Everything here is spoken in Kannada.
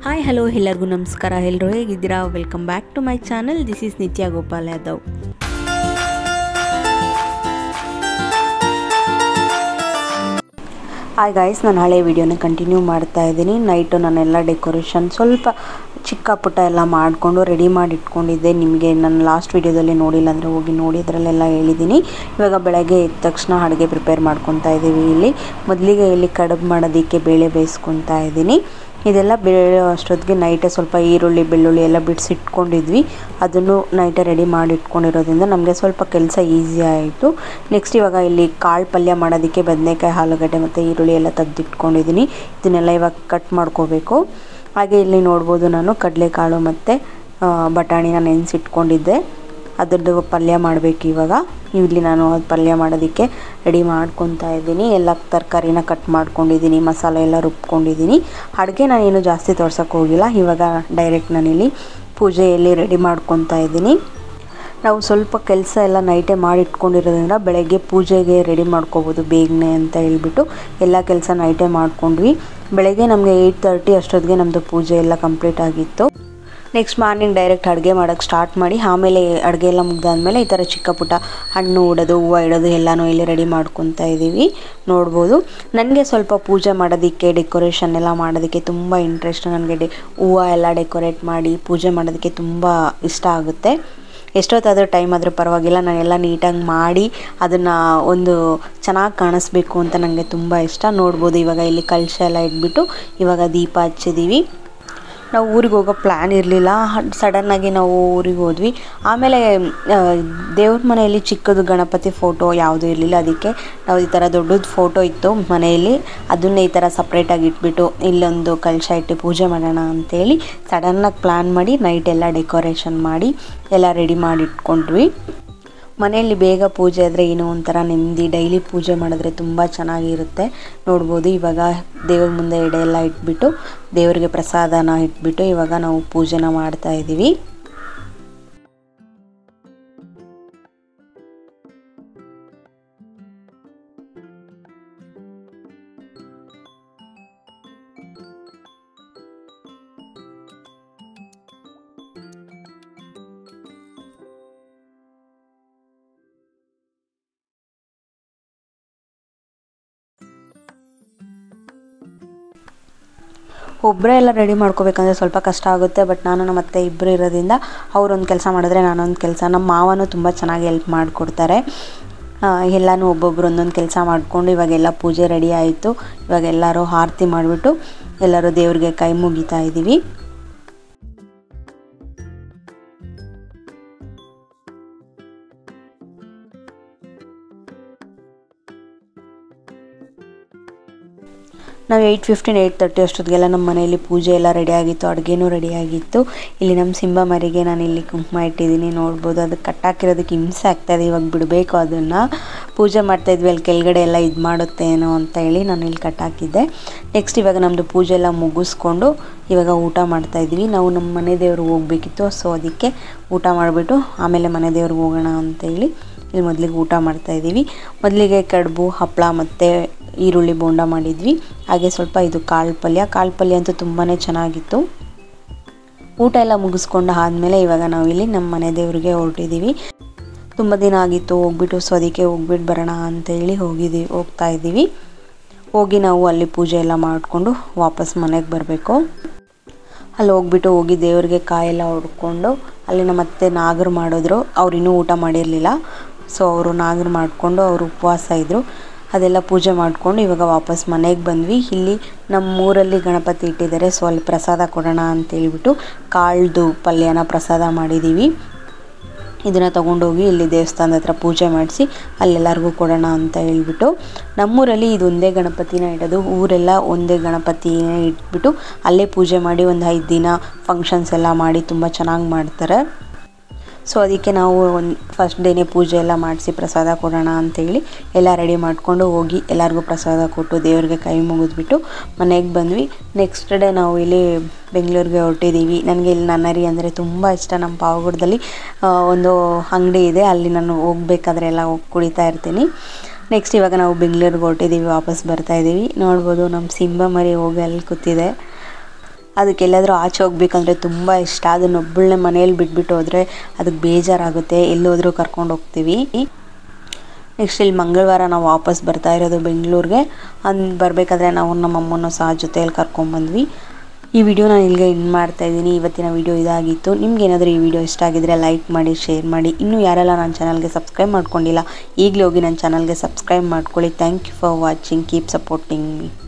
ಹಾಯ್ ಹಲೋ ಎಲ್ಲರಿಗೂ ನಮಸ್ಕಾರ ಎಲ್ಲರೂ ಹೇಗಿದ್ದೀರಾ welcome back to my channel this is Nitya Gopal Yadav hi guys ನಾನು ಹಳೆ ವಿಡಿಯೋನ ಕಂಟಿನ್ಯೂ ಮಾಡ್ತಾ ಇದ್ದೀನಿ ನೈಟು ನಾನೆಲ್ಲ ಡೆಕೋರೇಷನ್ ಸ್ವಲ್ಪ ಚಿಕ್ಕ ಪುಟ್ಟ ಎಲ್ಲ ಮಾಡಿಕೊಂಡು ರೆಡಿ ಮಾಡಿ ಇಟ್ಕೊಂಡಿದ್ದೆ ನಿಮಗೆ ನಾನು ಲಾಸ್ಟ್ ವಿಡಿಯೋದಲ್ಲಿ ನೋಡಿಲ್ಲ ಅಂದರೆ ಹೋಗಿ ನೋಡಿ ಅದರಲ್ಲೆಲ್ಲ ಹೇಳಿದ್ದೀನಿ ಇವಾಗ ಬೆಳಗ್ಗೆ ಎದ್ದ ತಕ್ಷಣ ಅಡುಗೆ ಪ್ರಿಪೇರ್ ಮಾಡ್ಕೊತಾ ಇದ್ದೀವಿ ಇಲ್ಲಿ ಮೊದಲಿಗೆ ಇಲ್ಲಿ ಕಡುಬು ಮಾಡೋದಕ್ಕೆ ಬೇಳೆ ಬೇಯಿಸ್ಕೊತಾ ಇದ್ದೀನಿ ಇದೆಲ್ಲ ಬೇಳೆ ಅಷ್ಟೊತ್ತಿಗೆ ನೈಟೇ ಸ್ವಲ್ಪ ಈರುಳ್ಳಿ ಬೆಳ್ಳುಳ್ಳಿ ಎಲ್ಲ ಬಿಡಿಸಿಟ್ಕೊಂಡಿದ್ವಿ ಅದನ್ನು ನೈಟೇ ರೆಡಿ ಮಾಡಿ ಇಟ್ಕೊಂಡಿರೋದ್ರಿಂದ ನಮಗೆ ಸ್ವಲ್ಪ ಕೆಲಸ ಈಸಿ ಆಯಿತು ನೆಕ್ಸ್ಟ್ ಇವಾಗ ಇಲ್ಲಿ ಕಾಳು ಪಲ್ಯ ಮಾಡೋದಕ್ಕೆ ಬದನೆಕಾಯಿ ಆಲೂಗಡ್ಡೆ ಮತ್ತು ಈರುಳ್ಳಿ ಎಲ್ಲ ತೆಗೆದಿಟ್ಕೊಂಡಿದ್ದೀನಿ ಇದನ್ನೆಲ್ಲ ಇವಾಗ ಕಟ್ ಮಾಡ್ಕೋಬೇಕು ಹಾಗೆ ಇಲ್ಲಿ ನೋಡ್ಬೋದು ನಾನು ಕಡಲೆಕಾಳು ಮತ್ತು ಬಟಾಣಿನ ನೆನೆಸಿಟ್ಕೊಂಡಿದ್ದೆ ಅದರದ್ದು ಪಲ್ಯ ಮಾಡಬೇಕು ಇವಾಗ ಇಲ್ಲಿ ನಾನು ಅದು ಪಲ್ಯ ಮಾಡೋದಕ್ಕೆ ರೆಡಿ ಮಾಡ್ಕೊತಾ ಇದ್ದೀನಿ ಎಲ್ಲ ತರಕಾರಿನ ಕಟ್ ಮಾಡ್ಕೊಂಡಿದ್ದೀನಿ ಮಸಾಲೆ ಎಲ್ಲ ರುಬ್ಕೊಂಡಿದ್ದೀನಿ ಅಡುಗೆ ನಾನೇನು ಜಾಸ್ತಿ ತೋರ್ಸೋಕ್ಕೆ ಹೋಗಿಲ್ಲ ಇವಾಗ ಡೈರೆಕ್ಟ್ ನಾನಿಲ್ಲಿ ಪೂಜೆಯಲ್ಲಿ ರೆಡಿ ಮಾಡ್ಕೊತಾ ಇದ್ದೀನಿ ನಾವು ಸ್ವಲ್ಪ ಕೆಲಸ ಎಲ್ಲ ನೈಟೇ ಮಾಡಿ ಇಟ್ಕೊಂಡಿರೋದ್ರಿಂದ ಬೆಳಗ್ಗೆ ಪೂಜೆಗೆ ರೆಡಿ ಮಾಡ್ಕೋಬೋದು ಬೇಗನೆ ಅಂತ ಹೇಳ್ಬಿಟ್ಟು ಎಲ್ಲ ಕೆಲಸ ನೈಟೇ ಮಾಡ್ಕೊಂಡ್ವಿ ಬೆಳಗ್ಗೆ ನಮಗೆ ಏಯ್ಟ್ ತರ್ಟಿ ಅಷ್ಟೊತ್ತಿಗೆ ನಮ್ಮದು ಪೂಜೆ ಎಲ್ಲ ಕಂಪ್ಲೀಟ್ ಆಗಿತ್ತು ನೆಕ್ಸ್ಟ್ ಮಾರ್ನಿಂಗ್ ಡೈರೆಕ್ಟ್ ಅಡುಗೆ ಮಾಡೋಕ್ಕೆ ಸ್ಟಾರ್ಟ್ ಮಾಡಿ ಆಮೇಲೆ ಅಡುಗೆ ಎಲ್ಲ ಮುಗ್ದಾದ್ಮೇಲೆ ಈ ಥರ ಚಿಕ್ಕ ಪುಟ್ಟ ಹಣ್ಣು ಉಡೋದು ಹೂವು ಇಡೋದು ಎಲ್ಲನೂ ಇಲ್ಲಿ ರೆಡಿ ಮಾಡ್ಕೊತಾ ಇದ್ದೀವಿ ನೋಡ್ಬೋದು ನನಗೆ ಸ್ವಲ್ಪ ಪೂಜೆ ಮಾಡೋದಕ್ಕೆ ಡೆಕೋರೇಷನ್ ಎಲ್ಲ ಮಾಡೋದಕ್ಕೆ ತುಂಬ ಇಂಟ್ರೆಸ್ಟ್ ನನಗೆ ಡೆ ಹೂವು ಎಲ್ಲ ಡೆಕೋರೇಟ್ ಮಾಡಿ ಪೂಜೆ ಮಾಡೋದಕ್ಕೆ ತುಂಬ ಇಷ್ಟ ಆಗುತ್ತೆ ಎಷ್ಟೊತ್ತಾದರೂ ಟೈಮ್ ಆದರೂ ಪರವಾಗಿಲ್ಲ ನಾನೆಲ್ಲ ನೀಟಾಗಿ ಮಾಡಿ ಅದನ್ನು ಒಂದು ಚೆನ್ನಾಗಿ ಕಾಣಿಸ್ಬೇಕು ಅಂತ ನನಗೆ ತುಂಬ ಇಷ್ಟ ನೋಡ್ಬೋದು ಇವಾಗ ಇಲ್ಲಿ ಕಲಶ ಎಲ್ಲ ಇಟ್ಬಿಟ್ಟು ಇವಾಗ ದೀಪ ಹಚ್ಚಿದ್ದೀವಿ ನಾವು ಊರಿಗೆ ಹೋಗೋ ಪ್ಲ್ಯಾನ್ ಇರಲಿಲ್ಲ ಸಡನ್ನಾಗಿ ನಾವು ಊರಿಗೆ ಹೋದ್ವಿ ಆಮೇಲೆ ದೇವ್ರ ಮನೆಯಲ್ಲಿ ಚಿಕ್ಕದು ಗಣಪತಿ ಫೋಟೋ ಯಾವುದೂ ಇರಲಿಲ್ಲ ಅದಕ್ಕೆ ನಾವು ಈ ಥರ ದೊಡ್ಡದು ಫೋಟೋ ಇತ್ತು ಮನೆಯಲ್ಲಿ ಅದನ್ನೇ ಈ ಥರ ಸಪ್ರೇಟಾಗಿ ಇಟ್ಬಿಟ್ಟು ಇಲ್ಲೊಂದು ಕಲಶ ಇಟ್ಟು ಪೂಜೆ ಮಾಡೋಣ ಅಂತೇಳಿ ಸಡನ್ನಾಗಿ ಪ್ಲ್ಯಾನ್ ಮಾಡಿ ನೈಟ್ ಎಲ್ಲ ಡೆಕೋರೇಷನ್ ಮಾಡಿ ಎಲ್ಲ ರೆಡಿ ಮಾಡಿ ಇಟ್ಕೊಂಡ್ವಿ ಮನೆಯಲ್ಲಿ ಬೇಗ ಪೂಜೆ ಆದರೆ ಏನೋ ಒಂಥರ ನೆಮ್ಮದಿ ಡೈಲಿ ಪೂಜೆ ಮಾಡಿದ್ರೆ ತುಂಬ ಚೆನ್ನಾಗಿರುತ್ತೆ ನೋಡ್ಬೋದು ಇವಾಗ ದೇವ್ರ ಮುಂದೆ ಎಡೆ ಎಲ್ಲ ಇಟ್ಬಿಟ್ಟು ದೇವರಿಗೆ ಪ್ರಸಾದನ ಇಟ್ಬಿಟ್ಟು ಇವಾಗ ನಾವು ಪೂಜೆನ ಮಾಡ್ತಾ ಇದ್ದೀವಿ ಒಬ್ಬರೇ ಎಲ್ಲ ರೆಡಿ ಮಾಡ್ಕೋಬೇಕಂದ್ರೆ ಸ್ವಲ್ಪ ಕಷ್ಟ ಆಗುತ್ತೆ ಬಟ್ ನಾನು ನಮ್ಮ ಅತ್ತೆ ಇಬ್ಬರು ಇರೋದ್ರಿಂದ ಅವರೊಂದು ಕೆಲಸ ಮಾಡಿದ್ರೆ ನಾನೊಂದು ಕೆಲಸ ನಮ್ಮ ಮಾವನೂ ತುಂಬ ಚೆನ್ನಾಗಿ ಹೆಲ್ಪ್ ಮಾಡಿಕೊಡ್ತಾರೆ ಎಲ್ಲನೂ ಒಬ್ಬೊಬ್ರು ಒಂದೊಂದು ಕೆಲಸ ಮಾಡಿಕೊಂಡು ಇವಾಗೆಲ್ಲ ಪೂಜೆ ರೆಡಿ ಆಯಿತು ಇವಾಗ ಎಲ್ಲರೂ ಆರತಿ ಮಾಡಿಬಿಟ್ಟು ಎಲ್ಲರೂ ದೇವ್ರಿಗೆ ಕೈ ಮುಗಿತಾ ಇದ್ದೀವಿ ನಾವು ಏಯ್ಟ್ ಫಿಫ್ಟೀನ್ ಏಯ್ಟ್ ತರ್ಟಿ ಅಷ್ಟೊತ್ತಿಗೆಲ್ಲ ನಮ್ಮ ಮನೆಯಲ್ಲಿ ಪೂಜೆ ಎಲ್ಲ ರೆಡಿ ಆಗಿತ್ತು ಅಡುಗೆನೂ ರೆಡಿ ಆಗಿತ್ತು ಇಲ್ಲಿ ನಮ್ಮ ಸಿಂಬ ಮರಿಗೆ ನಾನು ಇಲ್ಲಿ ಕುಂಕುಮ ಇಟ್ಟಿದ್ದೀನಿ ನೋಡ್ಬೋದು ಅದು ಕಟ್ಟಾಕಿರೋದಕ್ಕೆ ಹಿಂಸೆ ಆಗ್ತಾಯಿದೆ ಇವಾಗ ಬಿಡಬೇಕು ಅದನ್ನು ಪೂಜೆ ಮಾಡ್ತಾಯಿದ್ವಿ ಅಲ್ಲಿ ಕೆಳಗಡೆ ಎಲ್ಲ ಇದು ಮಾಡುತ್ತೇನೋ ಅಂತ ಹೇಳಿ ನಾನು ಇಲ್ಲಿ ಕಟ್ಟಾಕಿದ್ದೆ ನೆಕ್ಸ್ಟ್ ಇವಾಗ ನಮ್ಮದು ಪೂಜೆ ಎಲ್ಲ ಮುಗಿಸ್ಕೊಂಡು ಇವಾಗ ಊಟ ಮಾಡ್ತಾಯಿದ್ವಿ ನಾವು ನಮ್ಮ ಮನೆ ದೇವ್ರಿಗೆ ಹೋಗ್ಬೇಕಿತ್ತು ಸೊ ಅದಕ್ಕೆ ಊಟ ಮಾಡಿಬಿಟ್ಟು ಆಮೇಲೆ ಮನೆ ದೇವ್ರಿಗೆ ಹೋಗೋಣ ಅಂತೇಳಿ ಇಲ್ಲಿ ಮೊದಲಿಗೆ ಊಟ ಮಾಡ್ತಾಯಿದ್ದೀವಿ ಮೊದಲಿಗೆ ಕಡುಬು ಹಪ್ಪಳ ಮತ್ತು ಈರುಳ್ಳಿ ಬೋಂಡ ಮಾಡಿದ್ವಿ ಹಾಗೆ ಸ್ವಲ್ಪ ಇದು ಕಾಳು ಪಲ್ಯ ಕಾಳು ಪಲ್ಯ ಅಂತೂ ತುಂಬಾ ಚೆನ್ನಾಗಿತ್ತು ಊಟ ಎಲ್ಲ ಮುಗಿಸ್ಕೊಂಡು ಆದಮೇಲೆ ಇವಾಗ ನಾವಿಲ್ಲಿ ನಮ್ಮ ಮನೆ ದೇವ್ರಿಗೆ ಹೊರಟಿದ್ದೀವಿ ತುಂಬ ದಿನ ಆಗಿತ್ತು ಹೋಗ್ಬಿಟ್ಟು ಸೊ ಅದಕ್ಕೆ ಹೋಗ್ಬಿಟ್ಟು ಬರೋಣ ಅಂತೇಳಿ ಹೋಗಿದ್ದೀವಿ ಹೋಗ್ತಾ ಇದ್ದೀವಿ ಹೋಗಿ ನಾವು ಅಲ್ಲಿ ಪೂಜೆ ಎಲ್ಲ ಮಾಡಿಕೊಂಡು ವಾಪಸ್ ಮನೆಗೆ ಬರಬೇಕು ಅಲ್ಲಿ ಹೋಗ್ಬಿಟ್ಟು ಹೋಗಿ ದೇವ್ರಿಗೆ ಕಾಯೆಲ್ಲ ಹೊಡ್ಕೊಂಡು ಅಲ್ಲಿ ನಮ್ಮ ಅತ್ತೆ ನಾಗರು ಮಾಡಿದ್ರು ಅವ್ರು ಇನ್ನೂ ಊಟ ಮಾಡಿರಲಿಲ್ಲ ಸೊ ಅವರು ನಾಗರು ಮಾಡಿಕೊಂಡು ಅವರು ಉಪವಾಸ ಇದ್ದರು ಅದೆಲ್ಲ ಪೂಜೆ ಮಾಡಿಕೊಂಡು ಇವಾಗ ವಾಪಸ್ ಮನೆಗೆ ಬಂದ್ವಿ ಇಲ್ಲಿ ನಮ್ಮೂರಲ್ಲಿ ಗಣಪತಿ ಇಟ್ಟಿದ್ದಾರೆ ಸೊ ಅಲ್ಲಿ ಪ್ರಸಾದ ಕೊಡೋಣ ಅಂತೇಳ್ಬಿಟ್ಟು ಕಾಳ್ದು ಪಲ್ಯನ ಪ್ರಸಾದ ಮಾಡಿದ್ದೀವಿ ಇದನ್ನು ತೊಗೊಂಡೋಗಿ ಇಲ್ಲಿ ದೇವಸ್ಥಾನದ ಹತ್ರ ಪೂಜೆ ಮಾಡಿಸಿ ಅಲ್ಲೆಲ್ಲರಿಗೂ ಕೊಡೋಣ ಅಂತ ಹೇಳ್ಬಿಟ್ಟು ನಮ್ಮೂರಲ್ಲಿ ಇದು ಒಂದೇ ಗಣಪತಿನ ಇಡೋದು ಊರೆಲ್ಲ ಒಂದೇ ಗಣಪತಿನ ಇಟ್ಬಿಟ್ಟು ಅಲ್ಲೇ ಪೂಜೆ ಮಾಡಿ ಒಂದು ಐದು ದಿನ ಫಂಕ್ಷನ್ಸ್ ಎಲ್ಲ ಮಾಡಿ ತುಂಬ ಚೆನ್ನಾಗಿ ಮಾಡ್ತಾರೆ ಸೊ ಅದಕ್ಕೆ ನಾವು ಒಂದು ಫಸ್ಟ್ ಡೇನೇ ಪೂಜೆ ಎಲ್ಲ ಮಾಡಿಸಿ ಪ್ರಸಾದ ಕೊಡೋಣ ಅಂತೇಳಿ ಎಲ್ಲ ರೆಡಿ ಮಾಡಿಕೊಂಡು ಹೋಗಿ ಎಲ್ಲರಿಗೂ ಪ್ರಸಾದ ಕೊಟ್ಟು ದೇವ್ರಿಗೆ ಕೈ ಮುಗಿದ್ಬಿಟ್ಟು ಮನೆಗೆ ಬಂದ್ವಿ ನೆಕ್ಸ್ಟ್ ಡೇ ನಾವು ಇಲ್ಲಿ ಬೆಂಗಳೂರಿಗೆ ಹೊರಟಿದ್ದೀವಿ ನನಗೆ ಇಲ್ಲಿ ನನ್ನರಿ ಅಂದರೆ ತುಂಬ ಇಷ್ಟ ನಮ್ಮ ಪಾವಗಡದಲ್ಲಿ ಒಂದು ಅಂಗಡಿ ಇದೆ ಅಲ್ಲಿ ನಾನು ಹೋಗ್ಬೇಕಾದ್ರೆ ಎಲ್ಲ ಹೋಗಿ ಕುಡಿತಾ ಇರ್ತೀನಿ ನೆಕ್ಸ್ಟ್ ಇವಾಗ ನಾವು ಬೆಂಗಳೂರಿಗೆ ಹೊರಟಿದ್ದೀವಿ ವಾಪಸ್ ಬರ್ತಾ ಇದ್ದೀವಿ ನೋಡ್ಬೋದು ನಮ್ಮ ಸಿಂಬ ಮರಿ ಹೋಗಿ ಅಲ್ಲಿ ಕೂತಿದೆ ಅದಕ್ಕೆ ಎಲ್ಲಾದರೂ ಆಚೆ ಹೋಗ್ಬೇಕಂದ್ರೆ ತುಂಬ ಇಷ್ಟ ಅದನ್ನೊಬ್ಬಳನ್ನೇ ಮನೇಲಿ ಬಿಟ್ಬಿಟ್ಟು ಹೋದರೆ ಅದಕ್ಕೆ ಬೇಜಾರಾಗುತ್ತೆ ಎಲ್ಲೋದ್ರೂ ಕರ್ಕೊಂಡು ಹೋಗ್ತೀವಿ ನೆಕ್ಸ್ಟ್ ಇಲ್ಲಿ ಮಂಗಳವಾರ ನಾವು ವಾಪಸ್ ಬರ್ತಾ ಇರೋದು ಬೆಂಗಳೂರಿಗೆ ಅಂದ್ ಬರಬೇಕಾದ್ರೆ ನಾವು ನಮ್ಮ ಅಮ್ಮನ ಸಹ ಜೊತೆಯಲ್ಲಿ ಕರ್ಕೊಂಡ್ಬಂದ್ವಿ ಈ ವಿಡಿಯೋ ನಾನು ಇಲ್ಲಿಗೆ ಎಂಡ್ ಮಾಡ್ತಾ ಇದ್ದೀನಿ ಇವತ್ತಿನ ವಿಡಿಯೋ ಇದಾಗಿತ್ತು ನಿಮ್ಗೆ ಏನಾದರೂ ಈ ವಿಡಿಯೋ ಇಷ್ಟ ಆಗಿದ್ರೆ ಲೈಕ್ ಮಾಡಿ ಶೇರ್ ಮಾಡಿ ಇನ್ನೂ ಯಾರೆಲ್ಲ ನನ್ನ ಚಾನಲ್ಗೆ ಸಬ್ಸ್ಕ್ರೈಬ್ ಮಾಡ್ಕೊಂಡಿಲ್ಲ ಈಗಲೇ ಹೋಗಿ ನನ್ನ ಚಾನಲ್ಗೆ ಸಬ್ಸ್ಕ್ರೈಬ್ ಮಾಡ್ಕೊಳ್ಳಿ thank you for watching keep supporting me